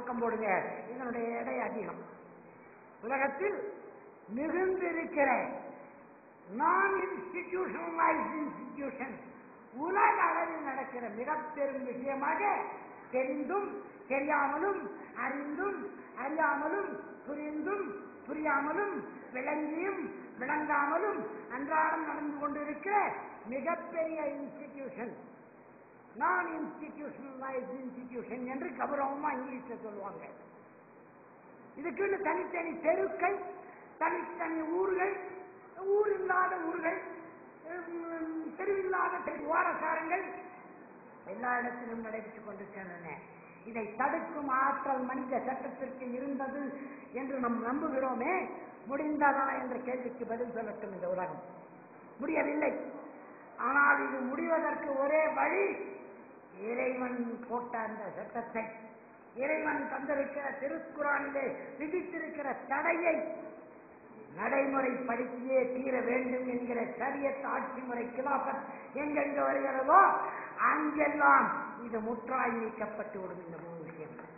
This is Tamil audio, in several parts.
பக்கம் போடுங்க இதனுடைய எடை அதிகம் உலகத்தில் மிகுந்திருக்கிற நான் இன்ஸ்டிடியூஷனலைஸ் இன்ஸ்டிடியூஷன் உலக அளவில் நடக்கிற மிக பெரும் விஷயமாக தெரிந்தும் தெரியாமலும் அறிந்தும் அறியாமலும் புரிந்தும் புரியாமலும் விளங்கியும் விளங்காமலும் அன்றாடம் நடந்து கொண்டிருக்கிற மிகப்பெரிய இன்ஸ்டிடியூஷன் நான் இன்ஸ்டிடியூஷனலைஸ் இன்ஸ்டிடியூஷன் என்று கௌரவமா இங்கிலீஷ்ல சொல்லுவாங்க இதுக்குன்னு தனித்தனி தெருக்கள் தனித்தனி ஊர்கள் ஊர் இல்லாத ஊர்கள் உம், தெருவில்லாத தெரு ஓரசாரங்கள் எல்லா இடத்திலும் நடைபெற்றுக் கொண்டிருக்கின்றன இதை தடுக்கும் ஆற்றல் மனித சட்டத்திற்கு இருந்தது என்று நாம் நம்புகிறோமே முடிந்ததா என்ற கேள்விக்கு பதில் சொல்லட்டும் இந்த உலகம் முடியவில்லை ஆனால் இது முடிவதற்கு ஒரே வழி இறைவன் போட்ட அந்த சட்டத்தை இறைவன் தந்திருக்கிற திருக்குறானிலே விதித்திருக்கிற தடையை நடைமுறைப்படுத்தியே தீர வேண்டும் என்கிற சரியத் ஆட்சி முறை கிலாபத் எங்கெங்க வருகிறதோ அங்கெல்லாம் இது முற்றாய் நீக்கப்பட்டு விடும் இந்த மூணு விஷயங்கள்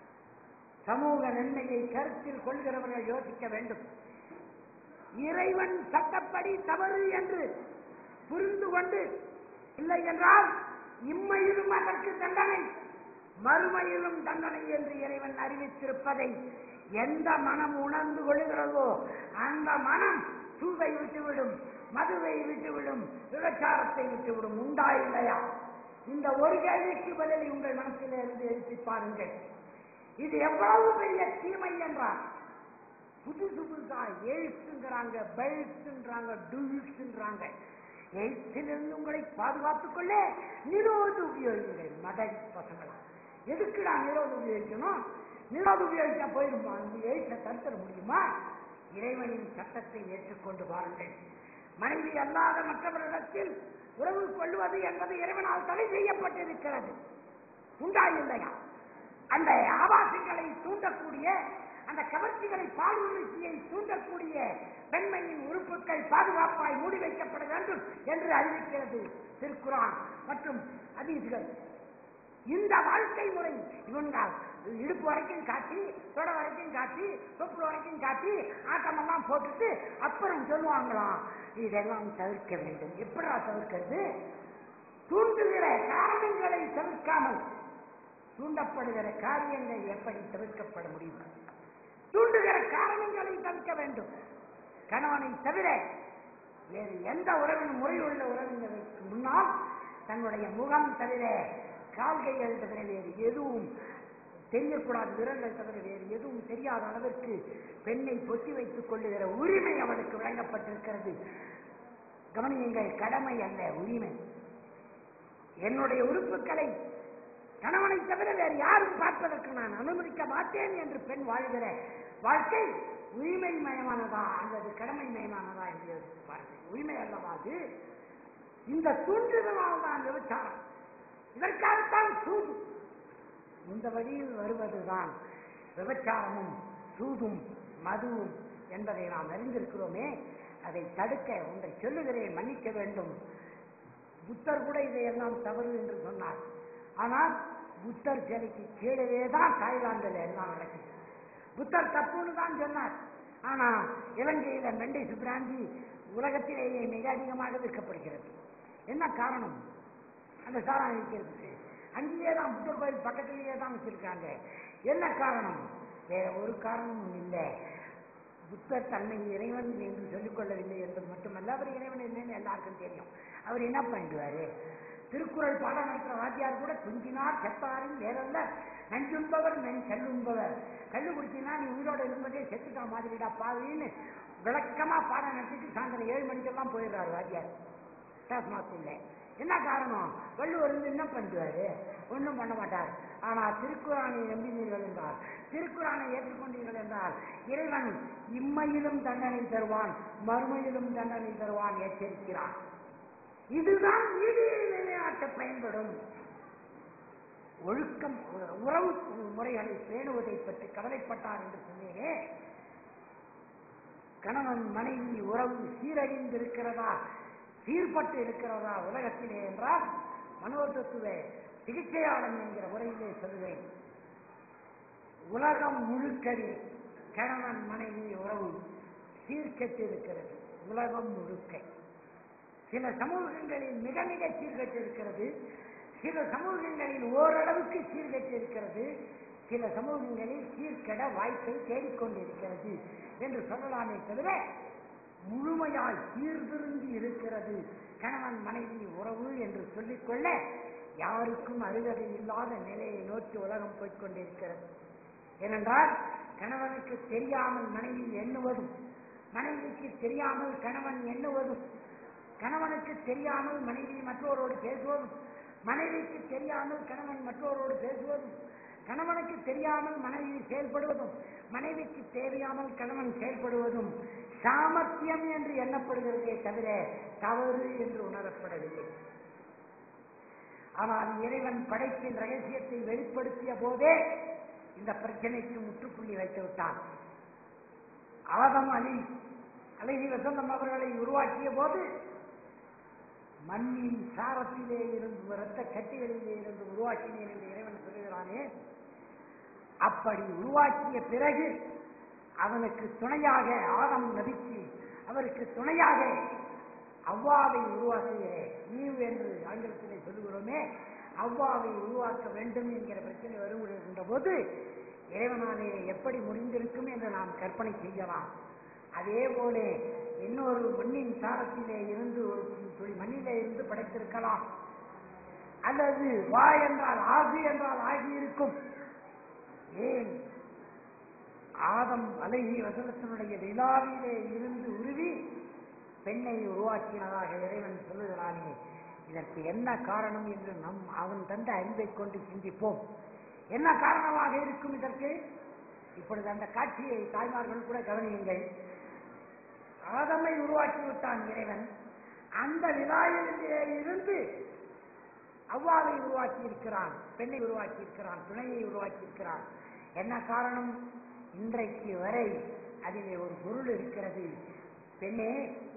சமூக நன்மையை கருத்தில் கொள்கிறவர்கள் யோசிக்க வேண்டும் இறைவன் சட்டப்படி தவறு என்று புரிந்து கொண்டு இல்லை என்றால் இம்மையிலும் அதற்கு தண்டனை மறுமையிலும் தண்டனை என்று இறைவன் அறிவித்திருப்பதை எந்த மனம் உணர்ந்து கொள்கிறதோ அந்த மனம் சூதை விட்டுவிடும் மதுவை விட்டுவிடும் விபச்சாரத்தை விட்டுவிடும் உண்டா இல்லையா இந்த ஒரு கேள்விக்கு பதிலை உங்கள் மனசில் இருந்து எழுப்பி பாருங்கள் இது எவ்வளவு பெரிய தீமை என்றால் புதுசு புதுசா எய்ட்ஸுங்கிறாங்க பெல்ட்ஸுன்றாங்க டூல்ஸ்ன்றாங்க எய்ட்ஸிலிருந்து உங்களை பாதுகாத்துக் கொள்ள நிரோது உபயோகிங்கள் மத பசங்களா எதுக்குடா நிரோது உபயோகிக்கணும் நிரோது உபயோகிச்சா போயிருமா இந்த எய்ட்ஸை தடுத்துட முடியுமா இறைவனின் சட்டத்தை ஏற்றுக்கொண்டு பாருங்கள் மனைவி அல்லாத மற்றவர்களிடத்தில் உறவு கொள்வது என்பது இறைவனால் தடை செய்யப்பட்டிருக்கிறது உண்டா இல்லையா அந்த ஆபாசங்களை தூண்டக்கூடிய அந்த கவர்ச்சிகளை பாலுணர்ச்சியை தூண்டக்கூடிய பெண்மையின் உறுப்புகள் பாதுகாப்பாய் மூடி வைக்கப்பட வேண்டும் என்று அறிவிக்கிறது திருக்குறான் மற்றும் அதீசுகள் இந்த வாழ்க்கை முறை இவங்க இடுப்பு வரைக்கும் காட்டி தொட வரைக்கும் காட்டி தொப்பு வரைக்கும் காட்டி ஆட்டமெல்லாம் போட்டுட்டு அப்புறம் சொல்லுவாங்களாம் இதெல்லாம் தவிர்க்க வேண்டும் எப்படா தவிர்க்கிறது தூண்டுகிற காரணங்களை தவிர்க்காமல் தூண்டப்படுகிற காரியங்கள் எப்படி தவிர்க்கப்பட முடியும் தூண்டுகிற காரணங்களை தவிர்க்க வேண்டும் கணவனை தவிர வேறு எந்த உறவின் முறையுள்ள உறவினருக்கு முன்னால் தன்னுடைய முகம் தவிர கால்கைகள் தவிர வேறு எதுவும் தெரியக்கூடாது விரல்கள் தவிர வேறு எதுவும் தெரியாத அளவிற்கு பெண்ணை பொத்தி வைத்துக் கொள்ளுகிற உரிமை அவளுக்கு வழங்கப்பட்டிருக்கிறது கவனியுங்கள் கடமை அல்ல உரிமை என்னுடைய உறுப்புகளை கணவனை தவிர வேறு யாரும் பார்ப்பதற்கு நான் அனுமதிக்க மாட்டேன் என்று பெண் வாழ்கிற வாழ்க்கை உரிமை மயமானதா அல்லது கடமை மயமானதா என்று யோசித்து பாருங்கள் உரிமை அல்லவா அது இந்த தூண்டுதலால் தான் விபச்சாரம் இதற்காகத்தான் சூது இந்த வழியில் வருவதுதான் விபச்சாரமும் சூதும் மதுவும் என்பதை நாம் அறிந்திருக்கிறோமே அதை தடுக்க ஒன்றை சொல்லுகிறேன் மன்னிக்க வேண்டும் புத்தர் கூட இதையெல்லாம் தவறு என்று சொன்னார் ஆனால் புத்தர் சிலைக்கு கீழே தான் தாய்லாந்தில் எல்லாம் நடக்குது புத்தர் தப்புன்னு தான் சொன்னார் ஆனா இலங்கையில மெண்டை சுப்ராந்தி உலகத்திலேயே மிக அதிகமாக விற்கப்படுகிறது என்ன காரணம் அந்த சாராயம் விற்கிறதுக்கு அங்கேயே தான் புத்தர் கோயில் பக்கத்திலேயே தான் வச்சிருக்காங்க என்ன காரணம் வேற ஒரு காரணமும் இல்லை புத்தர் தன்னை இறைவன் என்று சொல்லிக் கொள்ளவில்லை என்பது மட்டுமல்ல அவர் இறைவன் இல்லைன்னு எல்லாருக்கும் தெரியும் அவர் என்ன பண்ணிடுவாரு திருக்குறள் பாடம் நடத்துற வாத்தியார் கூட துஞ்சினார் செத்தாரின் வேறல்ல நஞ்சுண்பவர் நென் கல்லுண்பவர் கல்லு குடிச்சினா நீ உயிரோட இருந்ததே செத்துட்டா மாதிரிடா பாவின்னு விளக்கமா பாடம் நடத்திட்டு சாயந்தரம் ஏழு மணிக்கெல்லாம் போயிடுறாரு வாத்தியார் டாஸ்மாஸ்ல என்ன காரணம் வள்ளுவர் வந்து என்ன பண்ணுவாரு ஒண்ணும் பண்ண மாட்டார் ஆனா திருக்குறானை நம்பினீர்கள் என்றால் திருக்குறானை ஏற்றுக்கொண்டீர்கள் என்றால் இறைவன் இம்மையிலும் தண்டனை தருவான் மறுமையிலும் தண்டனை தருவான் எச்சரிக்கிறான் இதுதான் நீதியை நிலைநாட்ட பயன்படும் ஒழுக்கம் உறவு முறைகளை பேணுவதை பற்றி கவலைப்பட்டார் என்று சொன்னேனே கணவன் மனைவி உறவு சீரழிந்திருக்கிறதா சீர்பட்டு இருக்கிறதா உலகத்திலே என்றால் மனோதத்துவ சிகிச்சையாளன் என்கிற முறையிலே சொல்லுவேன் உலகம் முழுக்கவே கணவன் மனைவி உறவு சீர்கெட்டிருக்கிறது உலகம் முழுக்க சில சமூகங்களில் மிக மிக சீர்கெட்டிருக்கிறது சில சமூகங்களில் ஓரளவுக்கு சீர்கெட்டிருக்கிறது சில சமூகங்களில் சீர்கெட வாய்ப்பை தேடிக்கொண்டிருக்கிறது என்று சொல்லலாமே தவிர முழுமையாய் சீர்திருந்தி இருக்கிறது கணவன் மனைவி உறவு என்று சொல்லிக்கொள்ள யாருக்கும் அருகதை இல்லாத நிலையை நோக்கி உலகம் போய்க் கொண்டிருக்கிறது ஏனென்றால் கணவனுக்கு தெரியாமல் மனைவி எண்ணுவதும் மனைவிக்கு தெரியாமல் கணவன் எண்ணுவதும் கணவனுக்கு தெரியாமல் மனைவி மற்றோரோடு பேசுவதும் மனைவிக்கு தெரியாமல் கணவன் மற்றோரோடு பேசுவதும் கணவனுக்கு தெரியாமல் மனைவி செயல்படுவதும் மனைவிக்கு தேவையாமல் கணவன் செயல்படுவதும் சாமர்த்தியம் என்று எண்ணப்படுகிறதே தவிர தவறு என்று உணரப்படவில்லை ஆனால் இறைவன் படைப்பின் ரகசியத்தை வெளிப்படுத்திய போதே இந்த பிரச்சனைக்கு முற்றுப்புள்ளி வைத்து விட்டான் ஆதம் அலி அழகி வசந்தம் அவர்களை உருவாக்கிய போது மண்ணின் சாரத்திலே இருந்து இரத்த கட்டிகளிலே இருந்து உருவாக்கினேன் என்று இறைவன் சொல்லுகிறானே அப்படி உருவாக்கிய பிறகு அவனுக்கு துணையாக ஆதம் நபிக்கு அவருக்கு துணையாக அவ்வாவை உருவாக்குகிறேன் ஈவ் என்று ஆங்கிலத்திலே சொல்லுகிறோமே அவ்வாவை உருவாக்க வேண்டும் என்கிற பிரச்சனை வருகின்ற போது இறைவனாலே எப்படி முடிந்திருக்கும் என்று நாம் கற்பனை செய்யலாம் அதே போல இன்னொரு மண்ணின் சாரத்திலே இருந்து ஒரு துளி மண்ணிலே இருந்து படைத்திருக்கலாம் அல்லது வா என்றால் ஆகு என்றால் ஆகியிருக்கும் ஏன் ஆதம் அழகி வசனத்தினுடைய விழாவிலே இருந்து உருவி பெண்ணை உருவாக்கினதாக இறைவன் சொல்லுகிறானே இதற்கு என்ன காரணம் என்று நம் அவன் தந்த அறிவை கொண்டு சிந்திப்போம் என்ன காரணமாக இருக்கும் இதற்கு இப்பொழுது அந்த காட்சியை தாய்மார்கள் கூட கவனியுங்கள் ஆதமை உருவாக்கி விட்டான் இறைவன் அந்த விழாவிலே இருந்து அவ்வாவை உருவாக்கி இருக்கிறான் பெண்ணை உருவாக்கி இருக்கிறான் துணையை உருவாக்கி இருக்கிறான் என்ன காரணம் இன்றைக்கு வரை அதிலே ஒரு பொருள் இருக்கிறது பெண்ணே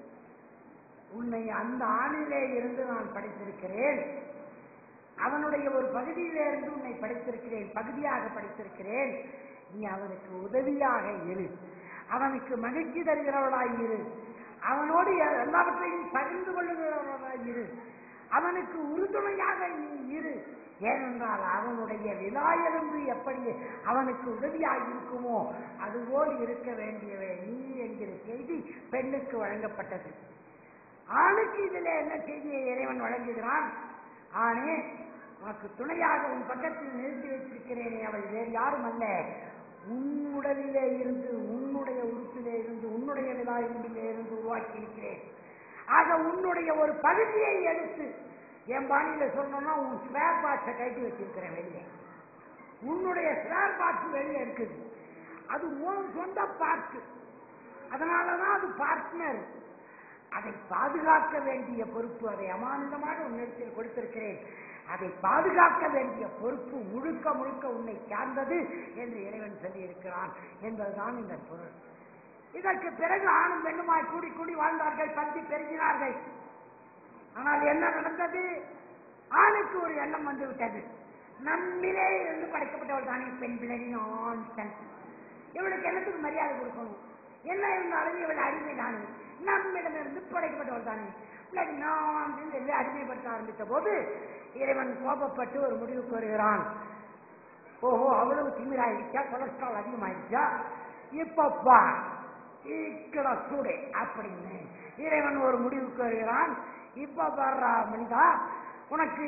உன்னை அந்த ஆணிலே இருந்து நான் படைத்திருக்கிறேன் அவனுடைய ஒரு பகுதியிலே இருந்து உன்னை படைத்திருக்கிறேன் பகுதியாக படைத்திருக்கிறேன் நீ அவனுக்கு உதவியாக இரு அவனுக்கு மகிழ்ச்சி தருகிறவளாய் இரு அவனோடு எல்லாவற்றையும் பகிர்ந்து கொள்ளுகிறவளாய் இரு அவனுக்கு உறுதுணையாக நீ இரு ஏனென்றால் அவனுடைய விழாயெலும்பு எப்படி அவனுக்கு உதவியாக இருக்குமோ அதுபோல் இருக்க வேண்டியவை நீ என்கிற செய்தி பெண்ணுக்கு வழங்கப்பட்டது ஆணுக்கு இதில் என்ன செய்தியை இறைவன் வழங்குகிறான் ஆணே உனக்கு துணையாக உன் பக்கத்தில் நிறுத்தி வைத்திருக்கிறேனே அவள் வேறு யாரும் அல்ல உன்னுடலிலே இருந்து உன்னுடைய உறுப்பிலே இருந்து உன்னுடைய விழா இரும்பிலே இருந்து உருவாக்கி இருக்கிறேன் ஆக உன்னுடைய ஒரு பகுதியை எடுத்து என் பாணியில சொல்லணும்னா உன் ஸ்பேர் பார்ட்ஸை கட்டி வச்சிருக்கிறேன் வெளியே உன்னுடைய ஸ்பேர் பார்ட்ஸ் வெளியே இருக்குது அது உன் சொந்த பார்ட் அதனாலதான் அது பார்ட்னர் அதை பாதுகாக்க வேண்டிய பொறுப்பு அதை அமானிதமாக உன்னிடத்தில் கொடுத்திருக்கிறேன் அதை பாதுகாக்க வேண்டிய பொறுப்பு முழுக்க முழுக்க உன்னை சார்ந்தது என்று இறைவன் சொல்லியிருக்கிறான் என்பதுதான் இந்த பொருள் இதற்கு பிறகு ஆணும் பெண்ணுமாய் கூடி கூடி வாழ்ந்தார்கள் பந்தி பெருகினார்கள் ஆனால் என்ன நடந்தது ஆணுக்கு ஒரு எண்ணம் வந்து விட்டது நம்மிலே இருந்து படைக்கப்பட்டவள் தானே பெண் பிள்ளை நான் இவளுக்கு என்னத்துக்கு மரியாதை கொடுக்கணும் என்ன இருந்தாலும் இவள் அடிமை தானே நம்மிடமிருந்து படைக்கப்பட்டவள் தானே பிள்ளை நான் சொல்லி அடிமைப்படுத்த ஆரம்பித்த போது இறைவன் கோபப்பட்டு ஒரு முடிவுக்கு வருகிறான் ஓஹோ அவ்வளவு திமிராயிடுச்சா கொலஸ்ட்ரால் அதிகமாயிடுச்சா இப்பப்பா ஈக்கட சூடே அப்படின்னு இறைவன் ஒரு முடிவுக்கு வருகிறான் இப்ப பாடுறா மனிதா உனக்கு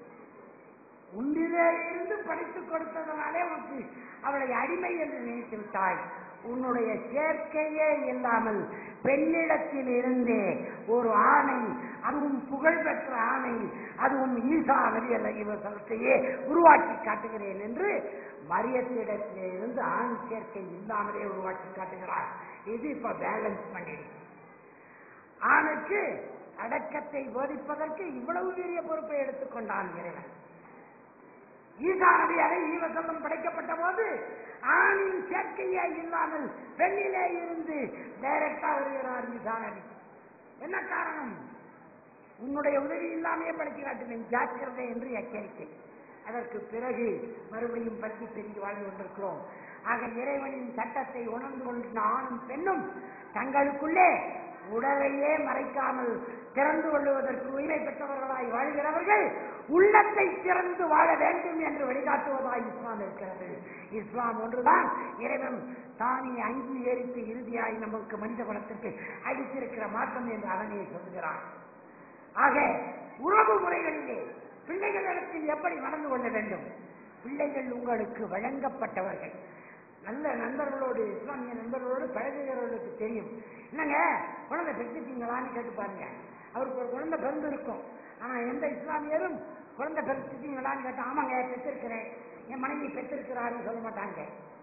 உன்னிலே இருந்து படித்து கொடுத்ததனாலே உனக்கு அவளை அடிமை என்று நினைத்து விட்டாய் உன்னுடைய சேர்க்கையே இல்லாமல் பெண்ணிடத்தில் இருந்தே ஒரு ஆணை அதுவும் புகழ்பெற்ற ஆணை அதுவும் ஈசா நபியல்ல இவர்களையே உருவாக்கி காட்டுகிறேன் என்று மரியத்திடத்திலே இருந்து ஆண் சேர்க்கை இல்லாமலே உருவாக்கி காட்டுகிறார் இது இப்ப பேலன்ஸ் பண்ணிடு ஆணுக்கு அடக்கத்தை போதிப்பதற்கு இவ்வளவு பெரிய பொறுப்பை எடுத்துக்கொண்டான் இறைவன் ஈசா நபி அலை ஈவசல்லம் படைக்கப்பட்ட போது ஆணின் சேர்க்கையே இல்லாமல் பெண்ணிலே இருந்து டைரக்டா வருகிறார் ஈசா நபி என்ன காரணம் உன்னுடைய உதவி இல்லாமையே படைத்து காட்டுவேன் ஜாக்கிரதை என்று எச்சரிக்கை அதற்கு பிறகு மறுபடியும் பற்றி பிரிந்து வாழ்ந்து கொண்டிருக்கிறோம் ஆக இறைவனின் சட்டத்தை உணர்ந்து கொண்ட ஆணும் பெண்ணும் தங்களுக்குள்ளே உடலையே மறைக்காமல் திறந்து கொள்வதற்கு உரிமை பெற்றவர்களாய் வாழ்கிறவர்கள் உள்ளத்தை திறந்து வாழ வேண்டும் என்று வழிகாட்டுவதாய் இஸ்லாம் இருக்கிறது இஸ்லாம் ஒன்றுதான் இறைவன் தானே அங்கீகரித்து இறுதியாய் நமக்கு மனித குலத்திற்கு அளித்திருக்கிற மாற்றம் என்று அவனே சொல்கிறான் ஆக உறவு முறைகளிலே பிள்ளைகளிடத்தில் எப்படி நடந்து கொள்ள வேண்டும் பிள்ளைகள் உங்களுக்கு வழங்கப்பட்டவர்கள் நல்ல நண்பர்களோடு இஸ்லாமிய நண்பர்களோடு பழகுகிறவர்களுக்கு தெரியும் என்னங்க குழந்தை பெற்றுட்டீங்களான்னு கேட்டு பாருங்க அவருக்கு ஒரு குழந்தை பிறந்து இருக்கும் ஆனா எந்த இஸ்லாமியரும் குழந்தை பெற்றுட்டீங்களான்னு கேட்டா ஆமாங்க பெற்றிருக்கிறேன் என் மனைவி பெற்றிருக்கிறாருன்னு சொல்ல மாட்டாங்க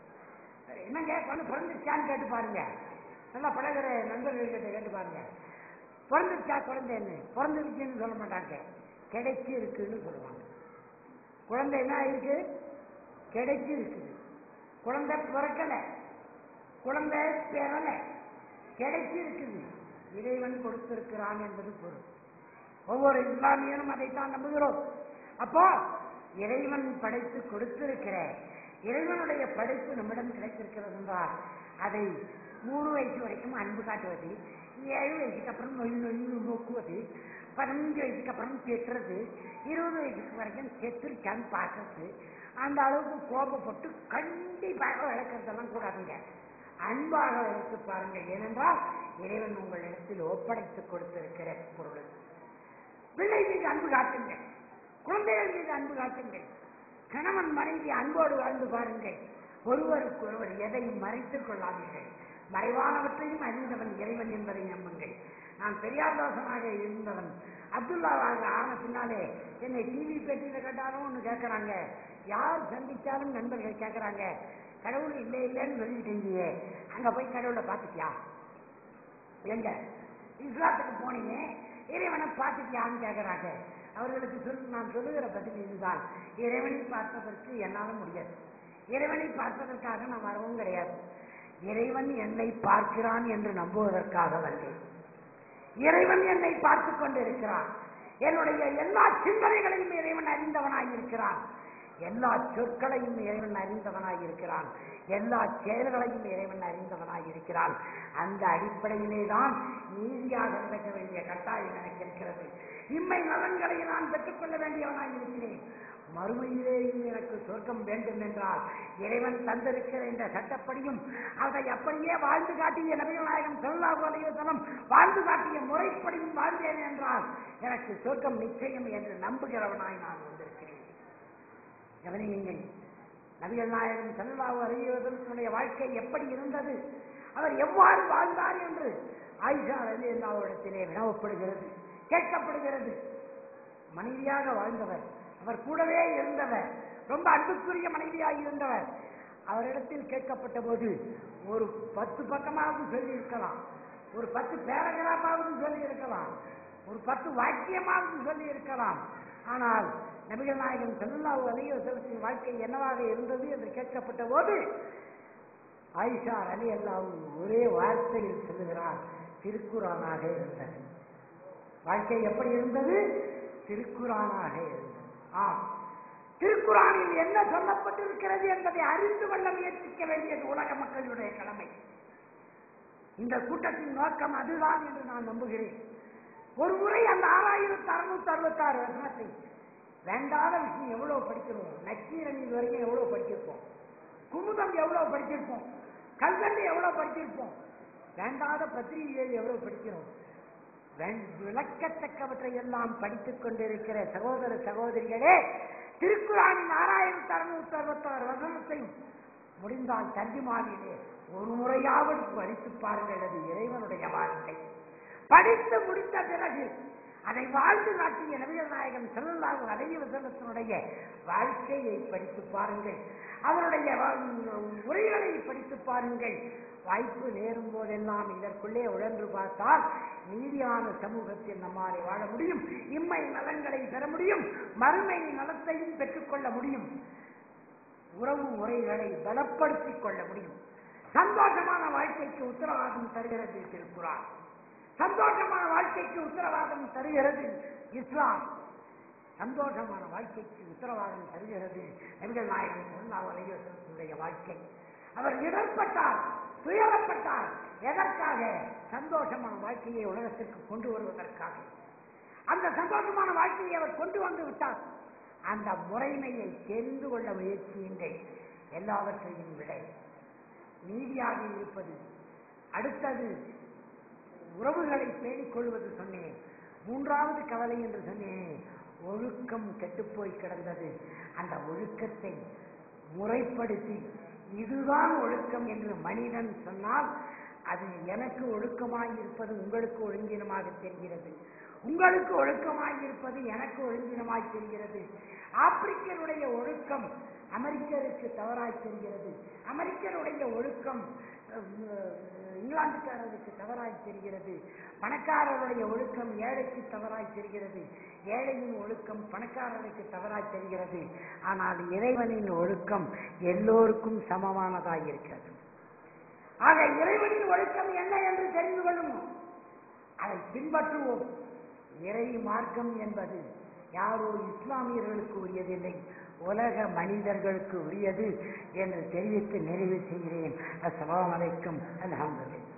என்னங்க குழந்தை பிறந்துச்சான்னு கேட்டு பாருங்க நல்லா பழகுற நண்பர்கள்கிட்ட கேட்டு பாருங்க பிறந்துச்சா குழந்தைன்னு பிறந்துருச்சுன்னு சொல்ல மாட்டாங்க கிடைச்சி இருக்குன்னு சொல்லுவாங்க குழந்தை என்ன இருக்கு கிடைச்சி இருக்குது குழந்தை பிறக்கல குழந்தை பெறல கிடைச்சி இருக்குது இறைவன் கொடுத்திருக்கிறான் என்பது பொருள் ஒவ்வொரு இஸ்லாமியனும் அதைத்தான் நம்புகிறோம் அப்போ இறைவன் படைத்து கொடுத்திருக்கிற இறைவனுடைய படைப்பு நம்மிடம் கிடைத்திருக்கிறது என்றால் அதை மூணு வயசு வரைக்கும் அன்பு காட்டுவது ஏழு வயசுக்கு அப்புறம் நொய் நொய்னு நோக்குவது பதினஞ்சு வயசுக்கு அப்புறம் கெட்டுறது இருபது வயசுக்கு வரைக்கும் கெத்துருச்சான்னு பார்க்கறது அந்த அளவுக்கு கோபப்பட்டு கண்டிப்பாக வளர்க்கறதெல்லாம் கூடாதுங்க அன்பாக வளர்த்து பாருங்க ஏனென்றால் இறைவன் உங்களிடத்தில் ஒப்படைத்து கொடுத்திருக்கிற பொருள் பிள்ளை மீது அன்பு காட்டுங்கள் குழந்தைகள் மீது அன்பு காட்டுங்கள் கணவன் மனைவி அன்போடு வாழ்ந்து பாருங்கள் ஒருவருக்கு ஒருவர் எதையும் மறைத்துக் கொள்ளாதீர்கள் மறைவானவற்றையும் அறிந்தவன் இறைவன் என்பதை நம்புங்கள் நான் பெரியார்தாசனாக இருந்தவன் அப்துல்லாவாக ஆன பின்னாலே என்னை டிவி பெட்டியில கேட்டாலும் ஒன்று கேட்கறாங்க யார் சந்திச்சாலும் நண்பர்கள் கேட்கறாங்க கடவுள் இல்லை இல்லைன்னு சொல்லிட்டீங்க அங்க போய் கடவுளை பார்த்துட்டியா எங்க இஸ்லாத்துக்கு போனீங்க இறைவனை பார்த்துட்டியான்னு கேட்கறாங்க அவர்களுக்கு சொல் நான் சொல்லுகிற பதில் இதுதான் இறைவனை பார்ப்பதற்கு என்னால முடியாது இறைவனை பார்ப்பதற்காக நான் வரவும் கிடையாது இறைவன் என்னை பார்க்கிறான் என்று நம்புவதற்காக வந்தேன் இறைவன் என்னை பார்த்துக் கொண்டிருக்கிறான் என்னுடைய எல்லா சிந்தனைகளையும் இறைவன் அறிந்தவனாய் இருக்கிறான் எல்லா சொற்களையும் இறைவன் அறிந்தவனாய் இருக்கிறான் எல்லா செயல்களையும் இறைவன் அறிந்தவனாய் இருக்கிறான் அந்த அடிப்படையிலே தான் நீதியாக நடக்க வேண்டிய கட்டாயம் எனக்கு இருக்கிறது இம்மை நலன்களை நான் பெற்றுக்கொள்ள வேண்டியவனாய் இருக்கிறேன் மறுமையிலேயும் எனக்கு சொர்க்கம் வேண்டும் என்றால் இறைவன் தந்திருக்கிற இந்த சட்டப்படியும் அதை அப்படியே வாழ்ந்து காட்டிய நபிகள் நாயகம் சொல்லாஹு அலைவசனம் வாழ்ந்து காட்டிய முறைப்படியும் வாழ்ந்தேன் என்றால் எனக்கு சொர்க்கம் நிச்சயம் என்று நம்புகிறவனாய் நான் வந்திருக்கிறேன் கவனியுங்கள் நபிகள் நாயகம் செல்லாவு அறிவதனுடைய வாழ்க்கை எப்படி இருந்தது அவர் எவ்வாறு வாழ்ந்தார் என்று ஆயிஷா அலி அல்லாவிடத்திலே வினவப்படுகிறது கேட்கப்படுகிறது மனைவியாக வாழ்ந்தவர் அவர் கூடவே இருந்தவர் ரொம்ப அன்புக்குரிய மனைவியாக இருந்தவர் அவரிடத்தில் கேட்கப்பட்ட போது ஒரு பத்து பக்கமாவது சொல்லி இருக்கலாம் ஒரு பத்து பேரகிராஃபாவது சொல்லி இருக்கலாம் ஒரு பத்து வாக்கியமாவது சொல்லி இருக்கலாம் ஆனால் நபிகள் நாயகன் செல்லாவு அலிய செலுத்தின் வாழ்க்கை என்னவாக இருந்தது என்று கேட்கப்பட்ட போது ஆயிஷா அலி அல்லாவு ஒரே வார்த்தையில் சொல்லுகிறார் திருக்குறானாக இருந்தது வாழ்க்கை எப்படி இருந்தது திருக்குறானாக இருந்தது ஆம் திருக்குறானில் என்ன சொல்லப்பட்டிருக்கிறது என்பதை அறிந்து கொள்ள முயற்சிக்க வேண்டியது உலக மக்களுடைய கடமை இந்த கூட்டத்தின் நோக்கம் அதுதான் என்று நான் நம்புகிறேன் ஒரு முறை அந்த ஆறாயிரத்து அறுநூத்தி அறுபத்தாறு வசனத்தை வேண்டாத விஷயம் எவ்வளவு படிக்கிறோம் நக்கீரன் இது வரைக்கும் எவ்வளவு படிச்சிருப்போம் குமுதம் எவ்வளவு படிச்சிருப்போம் கல்வெட்டு எவ்வளவு படிச்சிருப்போம் வேண்டாத பத்திரிகைகள் எவ்வளவு படிக்கிறோம் வெண்- விளக்கத்தக்கவற்றை எல்லாம் படித்துக் கொண்டிருக்கிற சகோதர சகோதரிகளே திருக்குறானின் ஆறாயிரத்தி அறுநூத்தி அறுபத்தாறு வசனத்தை முடிந்தால் தர்ஜுமாவிலே ஒரு முறையாவது படித்து பாருங்கள் அது இறைவனுடைய வாழ்க்கை படித்து முடித்த பிறகு அதை வாழ்ந்து காட்டிய நபிகள் நாயகன் செல்லல்லாஹு அலைஹி வஸல்லத்தினுடைய வாழ்க்கையை படித்து பாருங்கள் அவருடைய வா- உரைகளை படித்து பாருங்கள் வாய்ப்பு நேரும் போதெல்லாம் இதற்குள்ளே உழன்று பார்த்தால் நீதியான சமூகத்தில் நம்மாலே வாழ முடியும் இம்மை நலன்களை பெற முடியும் மறுமை நலத்தையும் பெற்றுக்கொள்ள முடியும் உறவு முறைகளை பலப்படுத்திக் கொள்ள முடியும் சந்தோஷமான வாழ்க்கைக்கு உத்தரவாதம் தருகிறது திருக்குறான் சந்தோஷமான வாழ்க்கைக்கு உத்தரவாதம் தருகிறது இஸ்லாம் சந்தோஷமான வாழ்க்கைக்கு உத்தரவாதம் தருகிறது நபிகள் நாயகன் சொல்லாவுடைய வாழ்க்கை அவர் இடர்பட்டார் துயரப்பட்டார் எதற்காக சந்தோஷமான வாழ்க்கையை உலகத்திற்கு கொண்டு வருவதற்காக அந்த சந்தோஷமான வாழ்க்கையை அவர் கொண்டு வந்து விட்டார் அந்த முறைமையை தெரிந்து கொள்ள முயற்சியின்றேன் எல்லாவற்றையும் விட நீதியாக இருப்பது அடுத்தது உறவுகளை பேணிக் கொள்வது சொன்னேன் மூன்றாவது கவலை என்று சொன்னேன் ஒழுக்கம் கெட்டுப்போய் கிடந்தது அந்த ஒழுக்கத்தை முறைப்படுத்தி இதுதான் ஒழுக்கம் என்று மனிதன் சொன்னால் அது எனக்கு ஒழுக்கமாய் இருப்பது உங்களுக்கு ஒழுங்கினமாக தெரிகிறது உங்களுக்கு ஒழுக்கமாய் இருப்பது எனக்கு ஒழுங்கினமாய் தெரிகிறது ஆப்பிரிக்கருடைய ஒழுக்கம் அமெரிக்கருக்கு தவறாய் தெரிகிறது அமெரிக்கருடைய ஒழுக்கம் அஹ், இங்கிலாந்துக்காரருக்கு தவறாய் தெரிகிறது பணக்காரருடைய ஒழுக்கம் ஏழைக்கு தவறாய் தெரிகிறது ஏழையின் ஒழுக்கம் பணக்காரருக்கு தவறாய் தெரிகிறது ஆனால் இறைவனின் ஒழுக்கம் எல்லோருக்கும் சமமானதாய் இருக்கிறது ஆக இறைவனின் ஒழுக்கம் என்ன என்று தெரிந்து கொள்ளணும் அதை பின்பற்றுவோம் இறை மார்க்கம் என்பது யாரோ இஸ்லாமியர்களுக்கு உரியதில்லை உலக மனிதர்களுக்கு உரியது என்று தெரிவித்து நிறைவு செய்கிறேன் அஸ்ஸலாமு அலைக்கும் அல்ஹம்துலில்லாஹ்